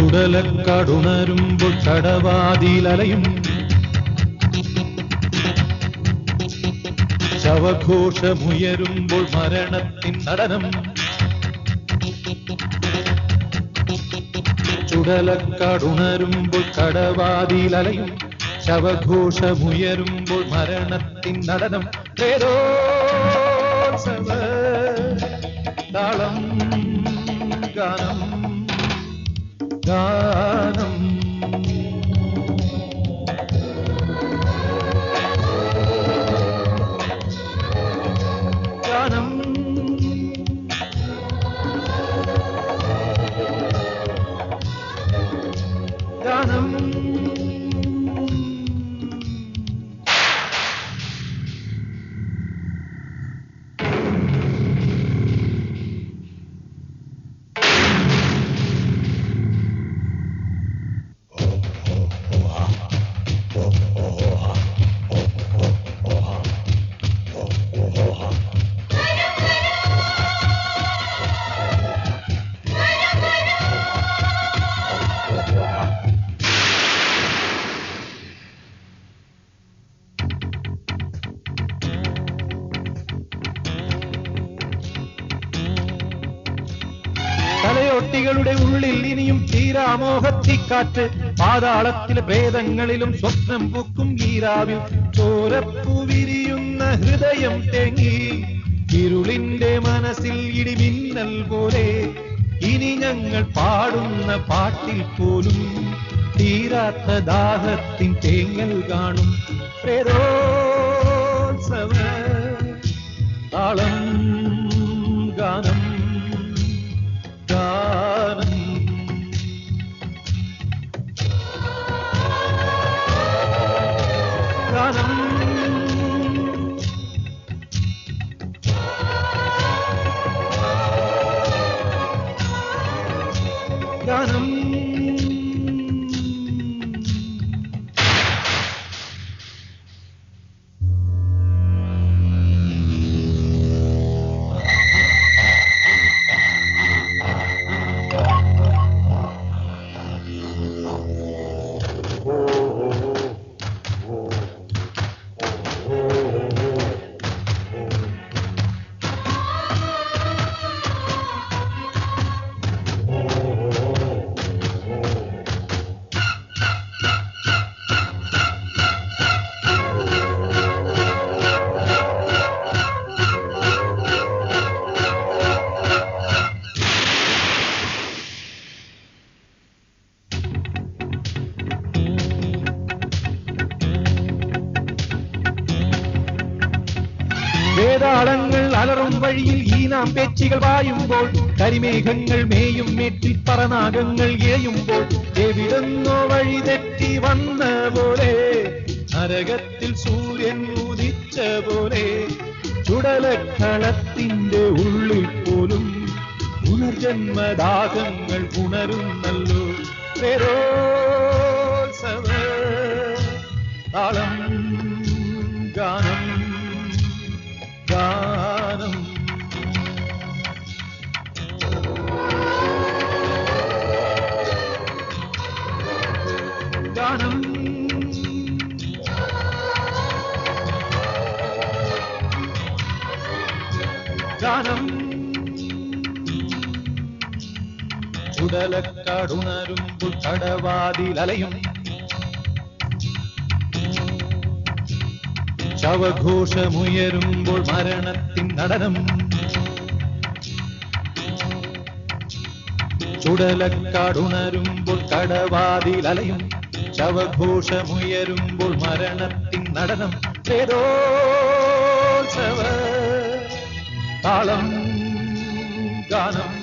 ചുടലക്കടുണരുമ്പോൾ കടവാതിലലയും ശവഘോഷമുയരുമ്പോൾ മരണത്തിൻ നടനം ചുടലക്കടുണരുമ്പോൾ കടവാതിലലയും ശവഘോഷമുയരുമ്പോൾ മരണത്തിൻ നടനം പ്രേതോത്സവ താളം ഗാനം ഗാനം ഗാനം ഗാനം തലയോട്ടികളുടെ ഉള്ളിൽ ഇനിയും തീരാമോഹത്തിക്കാറ്റ് പാതാളത്തിലെ ഭേദങ്ങളിലും സ്വപ്നം പൂക്കും ഈരാവിൽ ചോരപ്പൂ വിരിയുന്ന ഹൃദയം തേങ്ങി ഇരുളിന്റെ മനസ്സിൽ ഇടിമിന്നൽ പോലെ ഇനി ഞങ്ങൾ പാടുന്ന പാട്ടിൽ പോലും തീരാത്ത ദാഹത്തിൻ തേങ്ങൽ കാണും പ്രേരോത്സവ താളം ഗാനം ഗാനം ഗാനം ഗാനം വേതാളങ്ങൾ അലറും വഴിയിൽ ഈനാം പേച്ചികൾ വായുമ്പോൾ കരിമേഘങ്ങൾ മേയും മേറ്റിൽ പറനാഗങ്ങൾ ഇഴയുമ്പോൾ എവിടുന്നോ വഴി തെറ്റി വന്ന പോലെ നരകത്തിൽ സൂര്യൻ ഉദിച്ച പോലെ ചുടലക്കളത്തിന്റെ ഉള്ളിൽ പോലും പുനർജന്മദാഹങ്ങൾ ഉണരുന്നല്ലോ പ്രേരോത്സവ താളം ഗാനം ഗാനം ഗാനം ഗാനം ചുടലക്കടുണരുമ്പോൾ കടവാതിലലയും ശവഘോഷമുയരുമ്പോൾ മരണത്തിൻ നടനം ചുടലക്കാടുണരുമ്പോൾ കടവാതിലലയും ശവഘോഷമുയരുമ്പോൾ മരണത്തിൻ നടനം പ്രേതോത്സവ താളം ഗാനം